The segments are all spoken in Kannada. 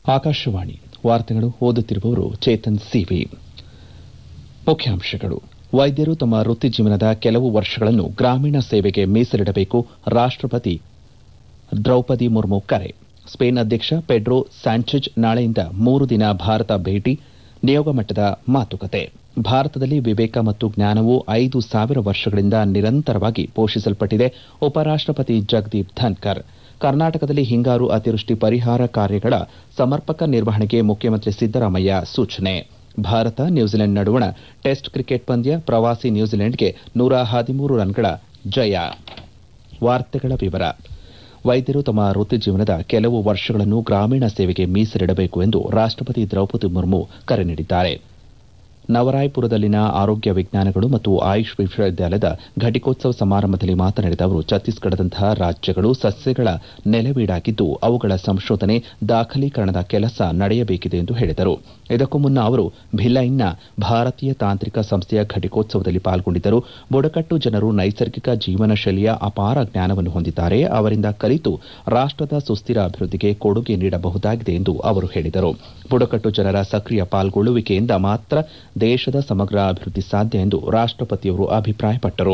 ಆಕಾಶವಾಣಿ ವಾರ್ತೆಗಳು ಓದುತ್ತಿರುವವರು ಚೇತನ್ ಸಿವಿ ಮುಖ್ಯಾಂಶಗಳು ವೈದ್ಯರು ತಮ್ಮ ವೃತ್ತಿ ಜೀವನದ ಕೆಲವು ವರ್ಷಗಳನ್ನು ಗ್ರಾಮೀಣ ಸೇವೆಗೆ ಮೀಸಲಿಡಬೇಕು ರಾಷ್ಟಪತಿ ದ್ರೌಪದಿ ಮುರ್ಮು ಕರೆ ಸ್ಪೇನ್ ಅಧ್ಯಕ್ಷ ಪೆಡ್ರೋ ಸ್ಯಾಂಚೆಜ್ ನಾಳೆಯಿಂದ ಮೂರು ದಿನ ಭಾರತ ಭೇಟಿ ನಿಯೋಗ ಮಟ್ಟದ ಮಾತುಕತೆ ಭಾರತದಲ್ಲಿ ವಿವೇಕ ಮತ್ತು ಜ್ಞಾನವು ಐದು ಸಾವಿರ ವರ್ಷಗಳಿಂದ ನಿರಂತರವಾಗಿ ಪೋಷಿಸಲ್ಪಟ್ಟಿದೆ ಉಪರಾಷ್ಟಪತಿ ಜಗದೀಪ್ ಧನ್ಕರ್ ಕರ್ನಾಟಕದಲ್ಲಿ ಹಿಂಗಾರು ಅತಿವೃಷ್ಟಿ ಪರಿಹಾರ ಕಾರ್ಯಗಳ ಸಮರ್ಪಕ ನಿರ್ವಹಣೆಗೆ ಮುಖ್ಯಮಂತ್ರಿ ಸಿದ್ದರಾಮಯ್ಯ ಸೂಚನೆ ಭಾರತ ನ್ಯೂಜಿಲೆಂಡ್ ನಡುವಣ ಟೆಸ್ಟ್ ಕ್ರಿಕೆಟ್ ಪಂದ್ಯ ಪ್ರವಾಸಿ ನ್ಯೂಜಿಲೆಂಡ್ಗೆ ನೂರ ಹದಿಮೂರು ರನ್ಗಳ ಜಯ ವಾರ್ತೆಗಳ ವಿವರ ವೈದ್ಯರು ತಮ್ಮ ವೃತ್ತಿ ಜೀವನದ ಕೆಲವು ವರ್ಷಗಳನ್ನು ಗ್ರಾಮೀಣ ಸೇವೆಗೆ ಮೀಸಲಿಡಬೇಕು ಎಂದು ರಾಷ್ಟಪತಿ ದ್ರೌಪದಿ ಮುರ್ಮು ಕರೆ ನೀಡಿದ್ದಾರೆ ನವರಾಯ್ಪುರದಲ್ಲಿನ ಆರೋಗ್ಯ ವಿಜ್ಞಾನಗಳು ಮತ್ತು ಆಯುಷ್ ವಿಶ್ವವಿದ್ಯಾಲಯದ ಘಟಿಕೋತ್ಸವ ಸಮಾರಂಭದಲ್ಲಿ ಮಾತನಾಡಿದ ಅವರು ಛತ್ತೀಸ್ಗಢದಂತಹ ರಾಜ್ಯಗಳು ಸಸ್ಯಗಳ ನೆಲೆವೀಡಾಗಿದ್ದು ಅವುಗಳ ಸಂಶೋಧನೆ ದಾಖಲೀಕರಣದ ಕೆಲಸ ನಡೆಯಬೇಕಿದೆ ಎಂದು ಹೇಳಿದರು ಇದಕ್ಕೂ ಮುನ್ನ ಅವರು ಭಿಲೈನ್ನ ಭಾರತೀಯ ತಾಂತ್ರಿಕ ಸಂಸ್ಥೆಯ ಘಟಿಕೋತ್ಸವದಲ್ಲಿ ಪಾಲ್ಗೊಂಡಿದ್ದರು ಬುಡಕಟ್ಟು ಜನರು ನೈಸರ್ಗಿಕ ಜೀವನ ಶೈಲಿಯ ಅಪಾರ ಜ್ಞಾನವನ್ನು ಹೊಂದಿದ್ದಾರೆ ಅವರಿಂದ ಕಲಿತು ರಾಷ್ಟದ ಸುಸ್ಥಿರ ಅಭಿವೃದ್ಧಿಗೆ ಕೊಡುಗೆ ನೀಡಬಹುದಾಗಿದೆ ಎಂದು ಅವರು ಹೇಳಿದರು ಬುಡಕಟ್ಟು ಜನರ ಸಕ್ರಿಯ ಪಾಲ್ಗೊಳ್ಳುವಿಕೆಯಿಂದ ಮಾತ್ರ ದೇಶದ ಸಮಗ್ರ ಅಭಿವೃದ್ಧಿ ಸಾಧ್ಯ ಎಂದು ರಾಷ್ಟಪತಿಯವರು ಅಭಿಪ್ರಾಯಪಟ್ಟರು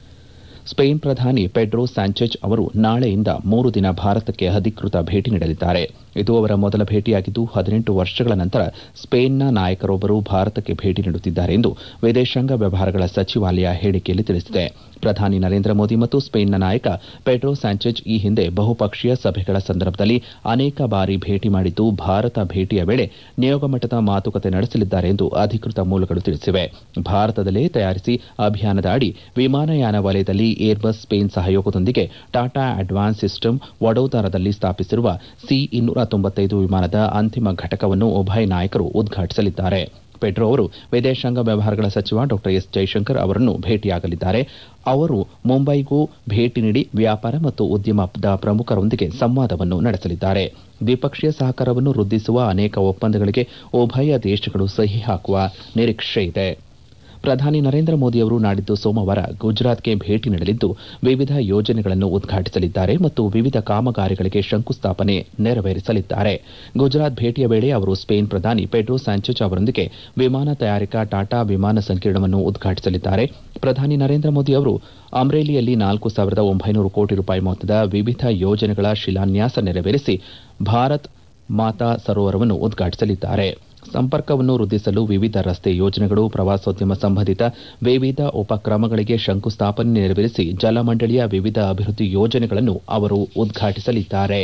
ಸ್ಪೇನ್ ಪ್ರಧಾನಿ ಪೆಡ್ರೋ ಸ್ಯಾಂಚೆಜ್ ಅವರು ನಾಳೆಯಿಂದ ಮೂರು ದಿನ ಭಾರತಕ್ಕೆ ಅಧಿಕೃತ ಭೇಟಿ ನೀಡಲಿದ್ದಾರೆ ಇದು ಅವರ ಮೊದಲ ಭೇಟಿಯಾಗಿದ್ದು ಹದಿನೆಂಟು ವರ್ಷಗಳ ನಂತರ ಸ್ಪೇನ್ನ ನಾಯಕರೊಬ್ಬರು ಭಾರತಕ್ಕೆ ಭೇಟಿ ನೀಡುತ್ತಿದ್ದಾರೆ ಎಂದು ವಿದೇಶಾಂಗ ವ್ಯವಹಾರಗಳ ಸಚಿವಾಲಯ ಹೇಳಿಕೆಯಲ್ಲಿ ತಿಳಿಸಿದೆ ಪ್ರಧಾನಿ ನರೇಂದ್ರ ಮೋದಿ ಮತ್ತು ಸ್ಪೇನ್ನ ನಾಯಕ ಪೆಡ್ರೋ ಸ್ಯಾಂಚೆಜ್ ಈ ಹಿಂದೆ ಬಹುಪಕ್ಷೀಯ ಸಭೆಗಳ ಸಂದರ್ಭದಲ್ಲಿ ಅನೇಕ ಬಾರಿ ಭೇಟಿ ಮಾಡಿದ್ದು ಭಾರತ ಭೇಟಿಯ ವೇಳೆ ನಿಯೋಗ ಮಟ್ಟದ ಮಾತುಕತೆ ನಡೆಸಲಿದ್ದಾರೆ ಎಂದು ಅಧಿಕೃತ ಮೂಲಗಳು ತಿಳಿಸಿವೆ ಭಾರತದಲ್ಲೇ ತಯಾರಿಸಿ ಅಭಿಯಾನದ ಅಡಿ ವಿಮಾನಯಾನ ವಲಯದಲ್ಲಿ ಏರ್ಬಸ್ ಸ್ಪೇನ್ ಸಹಯೋಗದೊಂದಿಗೆ ಟಾಟಾ ಅಡ್ವಾನ್ಸ್ ಸಿಸ್ಟಮ್ ವಡೋದರದಲ್ಲಿ ಸ್ಥಾಪಿಸಿರುವ ಸಿ ಇನ್ನೂರ ತೊಂಬತ್ತೈದು ವಿಮಾನದ ಅಂತಿಮ ಘಟಕವನ್ನು ಉಭಯ ನಾಯಕರು ಉದ್ಘಾಟಿಸಲಿದ್ದಾರೆ ಪೆಡ್ರೋ ಅವರು ವಿದೇಶಾಂಗ ವ್ಯವಹಾರಗಳ ಸಚಿವ ಡಾ ಎಸ್ ಜೈಶಂಕರ್ ಅವರನ್ನು ಭೇಟಿಯಾಗಲಿದ್ದಾರೆ ಅವರು ಮುಂಬೈಗೂ ಭೇಟಿ ನೀಡಿ ವ್ಯಾಪಾರ ಮತ್ತು ಉದ್ಯಮದ ಪ್ರಮುಖರೊಂದಿಗೆ ಸಂವಾದವನ್ನು ನಡೆಸಲಿದ್ದಾರೆ ದ್ವಿಪಕ್ಷೀಯ ಸಹಕಾರವನ್ನು ವೃದ್ಧಿಸುವ ಅನೇಕ ಒಪ್ಪಂದಗಳಿಗೆ ಉಭಯ ದೇಶಗಳು ಸಹಿ ಹಾಕುವ ನಿರೀಕ್ಷೆಯಿದೆ ಪ್ರಧಾನಿ ನರೇಂದ್ರ ಮೋದಿ ಅವರು ನಾಡಿದ್ದು ಸೋಮವಾರ ಗುಜರಾತ್ಗೆ ಭೇಟಿ ನೀಡಲಿದ್ದು ವಿವಿಧ ಯೋಜನೆಗಳನ್ನು ಉದ್ಘಾಟಿಸಲಿದ್ದಾರೆ ಮತ್ತು ವಿವಿಧ ಕಾಮಗಾರಿಗಳಿಗೆ ಶಂಕುಸ್ಥಾಪನೆ ನೆರವೇರಿಸಲಿದ್ದಾರೆ ಗುಜರಾತ್ ಭೇಟಿಯ ವೇಳೆ ಅವರು ಸ್ಪೇನ್ ಪ್ರಧಾನಿ ಪೆಡ್ರೋ ಸ್ಯಾಂಚೆಜ್ ಅವರೊಂದಿಗೆ ವಿಮಾನ ತಯಾರಿಕಾ ಟಾಟಾ ವಿಮಾನ ಸಂಕೀರ್ಣವನ್ನು ಉದ್ಘಾಟಿಸಲಿದ್ದಾರೆ ಪ್ರಧಾನಿ ನರೇಂದ್ರ ಮೋದಿ ಅವರು ಅಮ್ರೇಲಿಯಲ್ಲಿ ನಾಲ್ಕು ಸಾವಿರದ ಒಂಬೈನೂರು ಕೋಟಿ ರೂಪಾಯಿ ಮೊತ್ತದ ವಿವಿಧ ಯೋಜನೆಗಳ ಶಿಲಾನ್ಯಾಸ ನೆರವೇರಿಸಿ ಭಾರತ್ ಮಾತಾ ಸರೋವರವನ್ನು ಉದ್ಘಾಟಿಸಲಿದ್ದಾರೆ ಸಂಪರ್ಕವನ್ನು ವೃದ್ಧಿಸಲು ವಿವಿಧ ರಸ್ತೆ ಯೋಜನೆಗಳು ಪ್ರವಾಸೋದ್ಯಮ ಸಂಬಂಧಿತ ವಿವಿಧ ಉಪಕ್ರಮಗಳಿಗೆ ಶಂಕುಸ್ಥಾಪನೆ ನೆರವೇರಿಸಿ ಜಲಮಂಡಳಿಯ ವಿವಿಧ ಅಭಿವೃದ್ಧಿ ಯೋಜನೆಗಳನ್ನು ಅವರು ಉದ್ಘಾಟಿಸಲಿದ್ದಾರೆ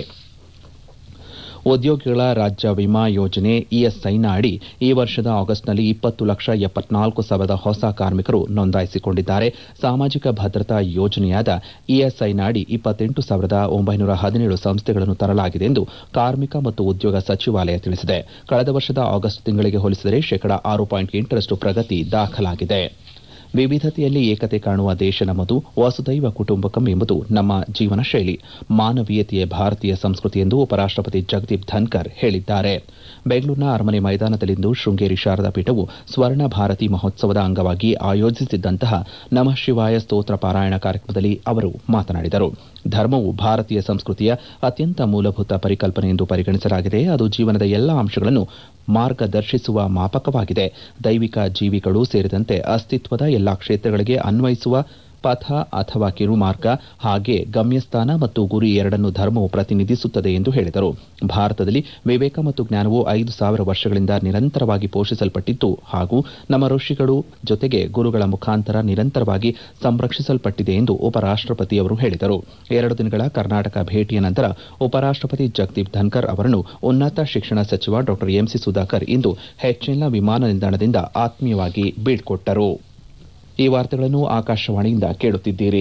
ಉದ್ಯೋಗಿಗಳ ರಾಜ್ಯ ವಿಮಾ ಯೋಜನೆ ಇಎಸ್ಐನ ಅಡಿ ಈ ವರ್ಷದ ಆಗಸ್ಟ್ನಲ್ಲಿ ಇಪ್ಪತ್ತು ಲಕ್ಷ ಎಪ್ಪತ್ನಾಲ್ಕು ಸಾವಿರದ ಹೊಸ ಕಾರ್ಮಿಕರು ನೋಂದಾಯಿಸಿಕೊಂಡಿದ್ದಾರೆ ಸಾಮಾಜಿಕ ಭದ್ರತಾ ಯೋಜನೆಯಾದ ಇಎಸ್ಐನ ಅಡಿ ಇಪ್ಪತ್ತೆಂಟು ಸಾವಿರದ ಒಂಬೈನೂರ ಹದಿನೇಳು ಸಂಸ್ಥೆಗಳನ್ನು ತರಲಾಗಿದೆ ಎಂದು ಕಾರ್ಮಿಕ ಮತ್ತು ಉದ್ಯೋಗ ಸಚಿವಾಲಯ ತಿಳಿಸಿದೆ ಕಳೆದ ವರ್ಷದ ಆಗಸ್ಟ್ ತಿಂಗಳಿಗೆ ಹೋಲಿಸಿದರೆ ಶೇಕಡಾ ಆರು ಪಾಯಿಂಟ್ ಎಂಟರಷ್ಟು ಪ್ರಗತಿ ದಾಖಲಾಗಿದೆ ವಿವಿಧತೆಯಲ್ಲಿ ಏಕತೆ ಕಾಣುವ ದೇಶ ನಮ್ಮದು ವಸುದೈವ ಕುಟುಂಬಕಂ ಎಂಬುದು ನಮ್ಮ ಜೀವನ ಶೈಲಿ ಮಾನವೀಯತೆಯೇ ಭಾರತೀಯ ಸಂಸ್ಕೃತಿ ಎಂದು ಉಪರಾಷ್ಟಪತಿ ಜಗದೀಪ್ ಧನ್ಕರ್ ಹೇಳಿದ್ದಾರೆ ಬೆಂಗಳೂರಿನ ಅರಮನೆ ಮೈದಾನದಲ್ಲಿಂದು ಶೃಂಗೇರಿ ಶಾರದಾ ಪೀಠವು ಸ್ವರ್ಣ ಭಾರತಿ ಮಹೋತ್ಸವದ ಅಂಗವಾಗಿ ಆಯೋಜಿಸಿದ್ದಂತಹ ನಮಃ ಶಿವಾಯ ಸ್ತೋತ್ರ ಪಾರಾಯಣ ಕಾರ್ಯಕ್ರಮದಲ್ಲಿ ಅವರು ಮಾತನಾಡಿದರು ಧರ್ಮವು ಭಾರತೀಯ ಸಂಸ್ಕೃತಿಯ ಅತ್ಯಂತ ಮೂಲಭೂತ ಪರಿಕಲ್ಪನೆ ಎಂದು ಪರಿಗಣಿಸಲಾಗಿದೆ ಅದು ಜೀವನದ ಎಲ್ಲಾ ಅಂಶಗಳನ್ನು ಮಾರ್ಗದರ್ಶಿಸುವ ಮಾಪಕವಾಗಿದೆ ದೈವಿಕ ಜೀವಿಗಳು ಸೇರಿದಂತೆ ಅಸ್ತಿತ್ವದ ಎಲ್ಲಾ ಕ್ಷೇತ್ರಗಳಿಗೆ ಅನ್ವಯಿಸುವ ಪಥ ಅಥವಾ ಕಿರುಮಾರ್ಗ ಹಾಗೆ ಗಮ್ಯಸ್ಥಾನ ಮತ್ತು ಗುರಿ ಎರಡನ್ನು ಧರ್ಮವು ಪ್ರತಿನಿಧಿಸುತ್ತದೆ ಎಂದು ಹೇಳಿದರು ಭಾರತದಲ್ಲಿ ವಿವೇಕ ಮತ್ತು ಜ್ಞಾನವು ಐದು ಸಾವಿರ ವರ್ಷಗಳಿಂದ ನಿರಂತರವಾಗಿ ಪೋಷಿಸಲ್ಪಟ್ಟಿತ್ತು ಹಾಗೂ ನಮ್ಮ ಋಷಿಗಳು ಜೊತೆಗೆ ಗುರುಗಳ ಮುಖಾಂತರ ನಿರಂತರವಾಗಿ ಸಂರಕ್ಷಿಸಲ್ಪಟ್ಟಿದೆ ಎಂದು ಉಪರಾಷ್ಟಪತಿಯವರು ಹೇಳಿದರು ಎರಡು ದಿನಗಳ ಕರ್ನಾಟಕ ಭೇಟಿಯ ನಂತರ ಉಪರಾಷ್ಟಪತಿ ಜಗದೀಪ್ ಧನ್ಕರ್ ಅವರನ್ನು ಉನ್ನತ ಶಿಕ್ಷಣ ಸಚಿವ ಡಾ ಎಂಸಿ ಸುಧಾಕರ್ ಇಂದು ಹೆಚ್ಎಲ್ನ ವಿಮಾನ ನಿಲ್ದಾಣದಿಂದ ಆತ್ಮೀಯವಾಗಿ ಬೀಳ್ಕೊಟ್ಟರು ಈ ವಾರ್ತೆಗಳನ್ನು ಆಕಾಶವಾಣಿಯಿಂದ ಕೇಳುತ್ತಿದ್ದೀರಿ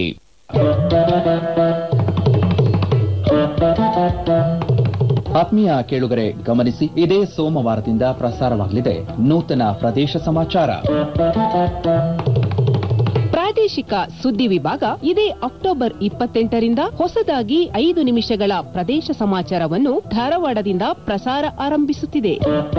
ಆತ್ಮೀಯ ಕೇಳುಗರೆ ಗಮನಿಸಿ ಇದೇ ಸೋಮವಾರದಿಂದ ಪ್ರಸಾರವಾಗಲಿದೆ ನೂತನ ಪ್ರದೇಶ ಸಮಾಚಾರ ಪ್ರಾದೇಶಿಕ ಸುದ್ದಿ ವಿಭಾಗ ಇದೇ ಅಕ್ಟೋಬರ್ ಇಪ್ಪತ್ತೆಂಟರಿಂದ ಹೊಸದಾಗಿ ಐದು ನಿಮಿಷಗಳ ಪ್ರದೇಶ ಸಮಾಚಾರವನ್ನು ಧಾರವಾಡದಿಂದ ಪ್ರಸಾರ ಆರಂಭಿಸುತ್ತಿದೆ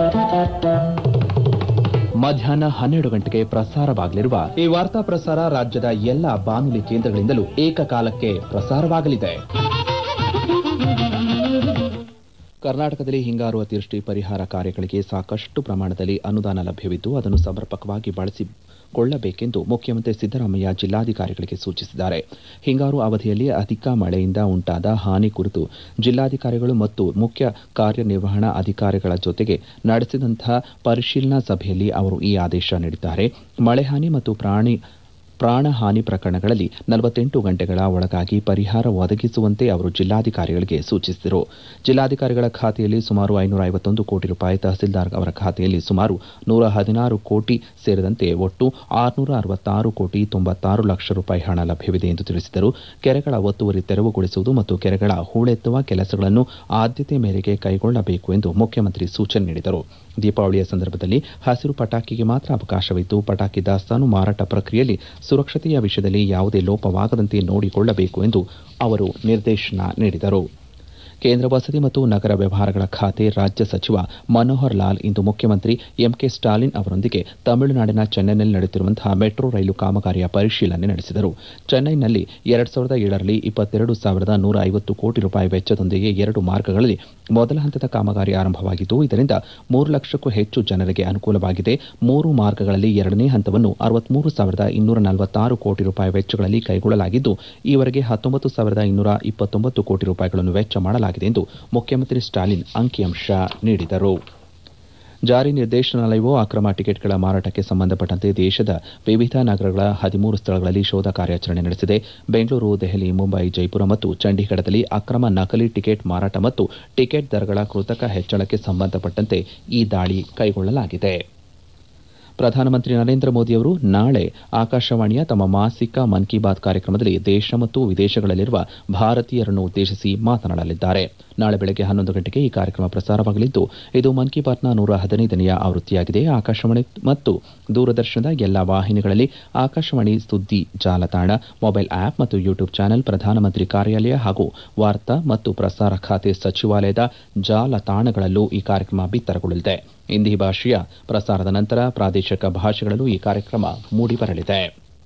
ಮಧ್ಯಾಹ್ನ ಹನ್ನೆರಡು ಗಂಟೆಗೆ ಪ್ರಸಾರವಾಗಲಿರುವ ಈ ವಾರ್ತಾ ಪ್ರಸಾರ ರಾಜ್ಯದ ಎಲ್ಲಾ ಬಾನುಲಿ ಕೇಂದ್ರಗಳಿಂದಲೂ ಏಕಕಾಲಕ್ಕೆ ಪ್ರಸಾರವಾಗಲಿದೆ ಕರ್ನಾಟಕದಲ್ಲಿ ಹಿಂಗಾರು ಅತಿವೃಷ್ಟಿ ಪರಿಹಾರ ಕಾರ್ಯಗಳಿಗೆ ಸಾಕಷ್ಟು ಪ್ರಮಾಣದಲ್ಲಿ ಅನುದಾನ ಲಭ್ಯವಿದ್ದು ಅದನ್ನು ಸಮರ್ಪಕವಾಗಿ ಬಳಸಿಕೊಳ್ಳಬೇಕೆಂದು ಮುಖ್ಯಮಂತ್ರಿ ಸಿದ್ದರಾಮಯ್ಯ ಜಿಲ್ಲಾಧಿಕಾರಿಗಳಿಗೆ ಸೂಚಿಸಿದ್ದಾರೆ ಹಿಂಗಾರು ಅವಧಿಯಲ್ಲಿ ಅಧಿಕ ಮಳೆಯಿಂದ ಉಂಟಾದ ಹಾನಿ ಕುರಿತು ಜಿಲ್ಲಾಧಿಕಾರಿಗಳು ಮತ್ತು ಮುಖ್ಯ ಕಾರ್ಯನಿರ್ವಹಣಾ ಅಧಿಕಾರಿಗಳ ಜೊತೆಗೆ ನಡೆಸಿದಂತಹ ಪರಿಶೀಲನಾ ಸಭೆಯಲ್ಲಿ ಅವರು ಈ ಆದೇಶ ನೀಡಿದ್ದಾರೆ ಮಳೆ ಹಾನಿ ಮತ್ತು ಪ್ರಾಣಿ ಪ್ರಾಣಹಾನಿ ಪ್ರಕರಣಗಳಲ್ಲಿ ನಲವತ್ತೆಂಟು ಗಂಟೆಗಳ ಒಳಗಾಗಿ ಪರಿಹಾರ ಒದಗಿಸುವಂತೆ ಅವರು ಜಿಲ್ಲಾಧಿಕಾರಿಗಳಿಗೆ ಸೂಚಿಸಿದರು ಜಿಲ್ಲಾಧಿಕಾರಿಗಳ ಖಾತೆಯಲ್ಲಿ ಸುಮಾರು ಐನೂರ ಐವತ್ತೊಂದು ಕೋಟಿ ರೂಪಾಯಿ ತಹಸೀಲ್ದಾರ್ ಅವರ ಖಾತೆಯಲ್ಲಿ ಸುಮಾರು ನೂರ ಹದಿನಾರು ಕೋಟಿ ಸೇರಿದಂತೆ ಒಟ್ಟು ಆರುನೂರ ಅರವತ್ತಾರು ಕೋಟಿ ತೊಂಬತ್ತಾರು ಲಕ್ಷ ರೂಪಾಯಿ ಹಣ ಲಭ್ಯವಿದೆ ಎಂದು ತಿಳಿಸಿದರು ಕೆರೆಗಳ ಒತ್ತುವರಿ ತೆರವುಗೊಳಿಸುವುದು ಮತ್ತು ಕೆರೆಗಳ ಹೂಳೆತ್ತುವ ಕೆಲಸಗಳನ್ನು ಆದ್ಯತೆ ಮೇರೆಗೆ ಕೈಗೊಳ್ಳಬೇಕು ಎಂದು ಮುಖ್ಯಮಂತ್ರಿ ಸೂಚನೆ ನೀಡಿದರು ದೀಪಾವಳಿಯ ಸಂದರ್ಭದಲ್ಲಿ ಹಸಿರು ಪಟಾಕಿಗೆ ಮಾತ್ರ ಅವಕಾಶವಿದ್ದು ಪಟಾಕಿ ದಾಸ್ತಾನು ಮಾರಾಟ ಪ್ರಕ್ರಿಯೆಯಲ್ಲಿ ಸುರಕ್ಷತೆಯ ವಿಷಯದಲ್ಲಿ ಯಾವುದೇ ಲೋಪವಾಗದಂತೆ ನೋಡಿಕೊಳ್ಳಬೇಕು ಎಂದು ಅವರು ನಿರ್ದೇಶನ ನೀಡಿದರು ಕೇಂದ್ರ ವಸತಿ ಮತ್ತು ನಗರ ವ್ಯವಹಾರಗಳ ಖಾತೆ ರಾಜ್ಯ ಸಚಿವ ಮನೋಹರ್ ಲಾಲ್ ಇಂದು ಮುಖ್ಯಮಂತ್ರಿ ಎಂಕೆ ಸ್ಟಾಲಿನ್ ಅವರೊಂದಿಗೆ ತಮಿಳುನಾಡಿನ ಚೆನ್ನೈನಲ್ಲಿ ನಡೆಯುತ್ತಿರುವಂತಹ ಮೆಟ್ರೋ ರೈಲು ಕಾಮಗಾರಿಯ ಪರಿಶೀಲನೆ ನಡೆಸಿದರು ಚೆನ್ನೈನಲ್ಲಿ ಎರಡ್ ಸಾವಿರದ ಏಳರಲ್ಲಿ ಇಪ್ಪತ್ತೆರಡು ಸಾವಿರದ ನೂರ ಐವತ್ತು ಕೋಟಿ ರೂಪಾಯಿ ವೆಚ್ಚದೊಂದಿಗೆ ಎರಡು ಮಾರ್ಗಗಳಲ್ಲಿ ಮೊದಲ ಹಂತದ ಕಾಮಗಾರಿ ಆರಂಭವಾಗಿದ್ದು ಇದರಿಂದ ಮೂರು ಲಕ್ಷಕ್ಕೂ ಹೆಚ್ಚು ಜನರಿಗೆ ಅನುಕೂಲವಾಗಿದೆ ಮೂರು ಮಾರ್ಗಗಳಲ್ಲಿ ಎರಡನೇ ಹಂತವನ್ನು ಅರವತ್ಮೂರು ಸಾವಿರದ ಇನ್ನೂರ ನಲವತ್ತಾರು ಕೋಟಿ ರೂಪಾಯಿ ವೆಚ್ಚಗಳಲ್ಲಿ ಕೈಗೊಳ್ಳಲಾಗಿದ್ದು ಈವರೆಗೆ ಹತ್ತೊಂಬತ್ತು ಸಾವಿರದ ಇನ್ನೂರ ಇಪ್ಪತ್ತೊಂಬತ್ತು ಕೋಟಿ ರೂಪಾಯಿಗಳನ್ನು ವೆಚ್ಚ ಮಾಡಲಾಗಿದೆ ಎಂದು ಮುಖ್ಯಮಂತ್ರಿ ಸ್ಟಾಲಿನ್ ಅಂಕಿಅಂಶ ನೀಡಿದರು ಜಾರಿ ನಿರ್ದೇಶನಾಲಯವು ಅಕ್ರಮ ಟಿಕೆಟ್ಗಳ ಮಾರಾಟಕ್ಕೆ ಸಂಬಂಧಪಟ್ಟಂತೆ ದೇಶದ ವಿವಿಧ ನಗರಗಳ ಹದಿಮೂರು ಸ್ಥಳಗಳಲ್ಲಿ ಶೋಧ ಕಾರ್ಯಾಚರಣೆ ನಡೆಸಿದೆ ಬೆಂಗಳೂರು ದೆಹಲಿ ಮುಂಬೈ ಜೈಪುರ ಮತ್ತು ಚಂಡೀಗಢದಲ್ಲಿ ಅಕ್ರಮ ನಕಲಿ ಟಿಕೆಟ್ ಮಾರಾಟ ಮತ್ತು ಟಿಕೆಟ್ ದರಗಳ ಕೃತಕ ಹೆಚ್ಚಳಕ್ಕೆ ಸಂಬಂಧಪಟ್ಟಂತೆ ಈ ದಾಳಿ ಕೈಗೊಳ್ಳಲಾಗಿದೆ ಪ್ರಧಾನಮಂತ್ರಿ ನರೇಂದ್ರ ಮೋದಿಯವರು ನಾಳೆ ಆಕಾಶವಾಣಿಯ ತಮ್ಮ ಮಾಸಿಕ ಮನ್ ಕಿ ಬಾತ್ ಕಾರ್ಯಕ್ರಮದಲ್ಲಿ ದೇಶ ಮತ್ತು ವಿದೇಶಗಳಲ್ಲಿರುವ ಭಾರತೀಯರನ್ನು ಉದ್ದೇಶಿಸಿ ಮಾತನಾಡಲಿದ್ದಾರೆ ನಾಳೆ ಬೆಳಗ್ಗೆ ಹನ್ನೊಂದು ಗಂಟೆಗೆ ಈ ಕಾರ್ಯಕ್ರಮ ಪ್ರಸಾರವಾಗಲಿದ್ದು ಇದು ಮನ್ ಕಿ ಬಾತ್ನ ನೂರ ಹದಿನೈದನೆಯ ಆವೃತ್ತಿಯಾಗಿದೆ ಆಕಾಶವಾಣಿ ಮತ್ತು ದೂರದರ್ಶನದ ಎಲ್ಲಾ ವಾಹಿನಿಗಳಲ್ಲಿ ಆಕಾಶವಾಣಿ ಸುದ್ದಿ ಜಾಲತಾಣ ಮೊಬೈಲ್ ಆಪ್ ಮತ್ತು ಯೂಟ್ಯೂಬ್ ಚಾನೆಲ್ ಪ್ರಧಾನಮಂತ್ರಿ ಕಾರ್ಯಾಲಯ ಹಾಗೂ ವಾರ್ತಾ ಮತ್ತು ಪ್ರಸಾರ ಖಾತೆ ಸಚಿವಾಲಯದ ಜಾಲತಾಣಗಳಲ್ಲೂ ಈ ಕಾರ್ಯಕ್ರಮ ಬಿತ್ತರಗೊಳ್ಳಲಿದೆ ಹಿಂದಿ ಭಾಷೆಯ ಪ್ರಸಾರದ ನಂತರ ಪ್ರಾದೇಶಿಕ ಭಾಷೆಗಳಲ್ಲೂ ಈ ಕಾರ್ಯಕ್ರಮ ಮೂಡಿಬರಲಿದೆ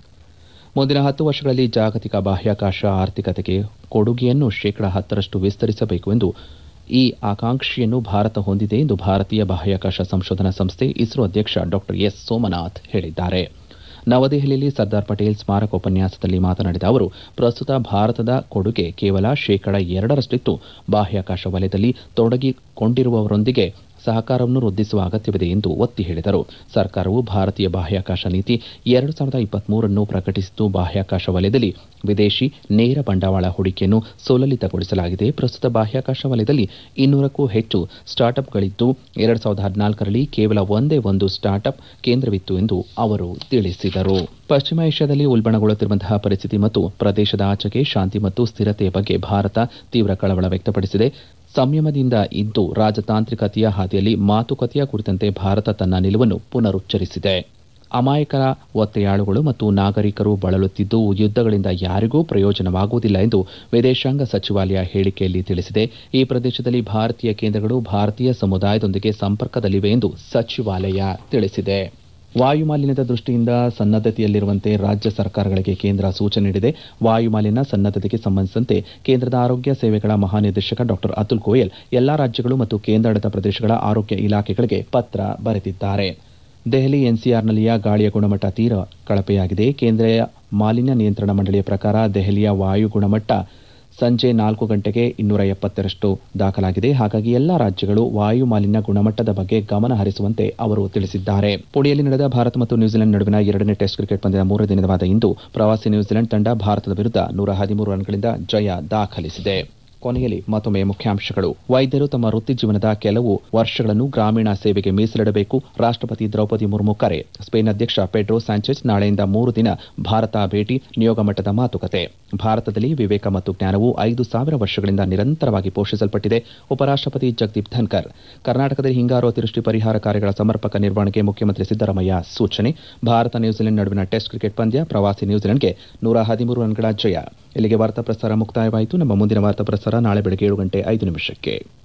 ಮುಂದಿನ ಹತ್ತು ವರ್ಷಗಳಲ್ಲಿ ಜಾಗತಿಕ ಬಾಹ್ಯಾಕಾಶ ಆರ್ಥಿಕತೆಗೆ ಕೊಡುಗೆಯನ್ನು ಶೇಕಡ ಹತ್ತರಷ್ಟು ವಿಸ್ತರಿಸಬೇಕು ಎಂದು ಈ ಆಕಾಂಕ್ಷೆಯನ್ನು ಭಾರತ ಹೊಂದಿದೆ ಎಂದು ಭಾರತೀಯ ಬಾಹ್ಯಾಕಾಶ ಸಂಶೋಧನಾ ಸಂಸ್ಥೆ ಇಸ್ರೋ ಅಧ್ಯಕ್ಷ ಡಾ ಎಸ್ ಸೋಮನಾಥ್ ಹೇಳಿದ್ದಾರೆ ನವದೆಹಲಿಯಲ್ಲಿ ಸರ್ದಾರ್ ಪಟೇಲ್ ಸ್ಮಾರಕ ಉಪನ್ಯಾಸದಲ್ಲಿ ಮಾತನಾಡಿದ ಅವರು ಪ್ರಸ್ತುತ ಭಾರತದ ಕೊಡುಗೆ ಕೇವಲ ಶೇಕಡ ಎರಡರಷ್ಟಿತ್ತು ಬಾಹ್ಯಾಕಾಶ ವಲಯದಲ್ಲಿ ತೊಡಗಿಕೊಂಡಿರುವವರೊಂದಿಗೆ ಸಹಕಾರವನ್ನು ವೃದ್ಧಿಸುವ ಅಗತ್ಯವಿದೆ ಎಂದು ಒತ್ತಿ ಹೇಳಿದರು ಸರ್ಕಾರವು ಭಾರತೀಯ ಬಾಹ್ಯಾಕಾಶ ನೀತಿ ಎರಡು ಸಾವಿರದ ಇಪ್ಪತ್ಮೂರನ್ನು ಪ್ರಕಟಿಸಿದ್ದು ಬಾಹ್ಯಾಕಾಶ ವಲಯದಲ್ಲಿ ವಿದೇಶಿ ನೇರ ಬಂಡವಾಳ ಹೂಡಿಕೆಯನ್ನು ಸುಲಲಿತಗೊಳಿಸಲಾಗಿದೆ ಪ್ರಸ್ತುತ ಬಾಹ್ಯಾಕಾಶ ವಲಯದಲ್ಲಿ ಇನ್ನೂರಕ್ಕೂ ಹೆಚ್ಚು ಸ್ಟಾರ್ಟ್ಅಪ್ಗಳಿದ್ದು ಎರಡು ಸಾವಿರದ ಹದಿನಾಲ್ಕರಲ್ಲಿ ಕೇವಲ ಒಂದೇ ಒಂದು ಸ್ಟಾರ್ಟ್ಅಪ್ ಕೇಂದ್ರವಿತ್ತು ಎಂದು ಅವರು ತಿಳಿಸಿದರು ಪಶ್ಚಿಮ ಏಷ್ಯಾದಲ್ಲಿ ಉಲ್ಬಣಗೊಳ್ಳುತ್ತಿರುವಂತಹ ಪರಿಸ್ಥಿತಿ ಮತ್ತು ಪ್ರದೇಶದ ಆಚೆಗೆ ಶಾಂತಿ ಮತ್ತು ಸ್ಥಿರತೆಯ ಬಗ್ಗೆ ಭಾರತ ತೀವ್ರ ಕಳವಳ ವ್ಯಕ್ತಪಡಿಸಿದೆ ಸಂಯಮದಿಂದ ಇದ್ದು ರಾಜತಾಂತ್ರಿಕತೆಯ ಹಾದಿಯಲ್ಲಿ ಮಾತುಕತೆಯ ಕುರಿತಂತೆ ಭಾರತ ತನ್ನ ನಿಲುವನ್ನು ಪುನರುಚ್ಚರಿಸಿದೆ ಅಮಾಯಕರ ಒತ್ತೆಯಾಳುಗಳು ಮತ್ತು ನಾಗರಿಕರು ಬಳಲುತ್ತಿದ್ದು ಯುದ್ದಗಳಿಂದ ಯಾರಿಗೂ ಪ್ರಯೋಜನವಾಗುವುದಿಲ್ಲ ಎಂದು ವಿದೇಶಾಂಗ ಸಚಿವಾಲಯ ಹೇಳಿಕೆಯಲ್ಲಿ ತಿಳಿಸಿದೆ ಈ ಪ್ರದೇಶದಲ್ಲಿ ಭಾರತೀಯ ಕೇಂದ್ರಗಳು ಭಾರತೀಯ ಸಮುದಾಯದೊಂದಿಗೆ ಸಂಪರ್ಕದಲ್ಲಿವೆ ಎಂದು ಸಚಿವಾಲಯ ತಿಳಿಸಿದೆ ವಾಯುಮಾಲಿನ್ಯದ ದೃಷ್ಟಿಯಿಂದ ಸನ್ನದ್ದತೆಯಲ್ಲಿರುವಂತೆ ರಾಜ್ಯ ಸರ್ಕಾರಗಳಿಗೆ ಕೇಂದ್ರ ಸೂಚನೆ ನೀಡಿದೆ ವಾಯುಮಾಲಿನ್ಯ ಸನ್ನದ್ದತೆಗೆ ಸಂಬಂಧಿಸಿದಂತೆ ಕೇಂದ್ರದ ಆರೋಗ್ಯ ಸೇವೆಗಳ ಮಹಾನಿರ್ದೇಶಕ ಡಾ ಅತುಲ್ ಗೋಯಲ್ ಎಲ್ಲಾ ರಾಜ್ಯಗಳು ಮತ್ತು ಕೇಂದ್ರಾಡಳಿತ ಪ್ರದೇಶಗಳ ಆರೋಗ್ಯ ಇಲಾಖೆಗಳಿಗೆ ಪತ್ರ ಬರೆದಿದ್ದಾರೆ ದೆಹಲಿ ಎನ್ಸಿಆರ್ನಲ್ಲಿಯ ಗಾಳಿಯ ಗುಣಮಟ್ಟ ತೀರ ಕಳಪೆಯಾಗಿದೆ ಕೇಂದ್ರೀಯ ಮಾಲಿನ್ಯ ನಿಯಂತ್ರಣ ಮಂಡಳಿಯ ಪ್ರಕಾರ ದೆಹಲಿಯ ವಾಯು ಗುಣಮಟ್ಟ ಸಂಜೆ ನಾಲ್ಕು ಗಂಟೆಗೆ ಇನ್ನೂರ ಎಪ್ಪತ್ತರಷ್ಟು ದಾಖಲಾಗಿದೆ ಹಾಗಾಗಿ ಎಲ್ಲಾ ರಾಜ್ಯಗಳು ವಾಯು ಮಾಲಿನ್ಯ ಗುಣಮಟ್ಟದ ಬಗ್ಗೆ ಗಮನ ಹರಿಸುವಂತೆ ಅವರು ತಿಳಿಸಿದ್ದಾರೆ ಪುಣೆಯಲ್ಲಿ ನಡೆದ ಭಾರತ ಮತ್ತು ನ್ಯೂಜಿಲೆಂಡ್ ನಡುವಿನ ಎರಡನೇ ಟೆಸ್ಟ್ ಕ್ರಿಕೆಟ್ ಪಂದ್ಯದ ಮೂರನೇ ದಿನವಾದ ಇಂದು ಪ್ರವಾಸಿ ನ್ಯೂಜಿಲೆಂಡ್ ತಂಡ ಭಾರತದ ವಿರುದ್ಧ ನೂರ ಹದಿಮೂರು ರನ್ಗಳಿಂದ ಜಯ ದಾಖಲಿಸಿದೆ ಕೊನೆಯಲ್ಲಿ ಮತ್ತೊಮ್ಮೆ ಮುಖ್ಯಾಂಶಗಳು ವೈದ್ಯರು ತಮ್ಮ ವೃತ್ತಿ ಜೀವನದ ಕೆಲವು ವರ್ಷಗಳನ್ನು ಗ್ರಾಮೀಣ ಸೇವೆಗೆ ಮೀಸಲಿಡಬೇಕು ರಾಷ್ಟ್ರಪತಿ ದ್ರೌಪದಿ ಮುರ್ಮು ಕರೆ ಸ್ಪೇನ್ ಅಧ್ಯಕ್ಷ ಪೆಡ್ರೋ ಸ್ಯಾಂಚೆಸ್ ನಾಳೆಯಿಂದ ಮೂರು ದಿನ ಭಾರತ ಭೇಟಿ ನಿಯೋಗ ಮಟ್ಟದ ಮಾತುಕತೆ ಭಾರತದಲ್ಲಿ ವಿವೇಕ ಮತ್ತು ಜ್ಞಾನವು ಐದು ಸಾವಿರ ವರ್ಷಗಳಿಂದ ನಿರಂತರವಾಗಿ ಪೋಷಿಸಲ್ಪಟ್ಟಿದೆ ಉಪರಾಷ್ಟ್ರಪತಿ ಜಗದೀಪ್ ಧನ್ಕರ್ ಕರ್ನಾಟಕದಲ್ಲಿ ಹಿಂಗಾರು ಅತಿವೃಷ್ಟಿ ಪರಿಹಾರ ಕಾರ್ಯಗಳ ಸಮರ್ಪಕ ನಿರ್ವಹಣೆಗೆ ಮುಖ್ಯಮಂತ್ರಿ ಸಿದ್ದರಾಮಯ್ಯ ಸೂಚನೆ ಭಾರತ ನ್ಯೂಜಿಲೆಂಡ್ ನಡುವಿನ ಟೆಸ್ಟ್ ಕ್ರಿಕೆಟ್ ಪಂದ್ಯ ಪ್ರವಾಸಿ ನ್ಯೂಜಿಲೆಂಡ್ಗೆ ನೂರ ಹದಿಮೂರು ರನ್ಗಳ ಜಯ ಇಲ್ಲಿಗೆ ವಾರ್ತಾ ಪ್ರಸಾರ ಮುಕ್ತಾಯವಾಯಿತು ನಮ್ಮ ಮುಂದಿನ ವಾರ್ತಾ ಪ್ರಸಾರ ನಾಳೆ ಬೆಳಗ್ಗೆ ಏಳು ಗಂಟೆ ಐದು ನಿಮಿಷಕ್ಕೆ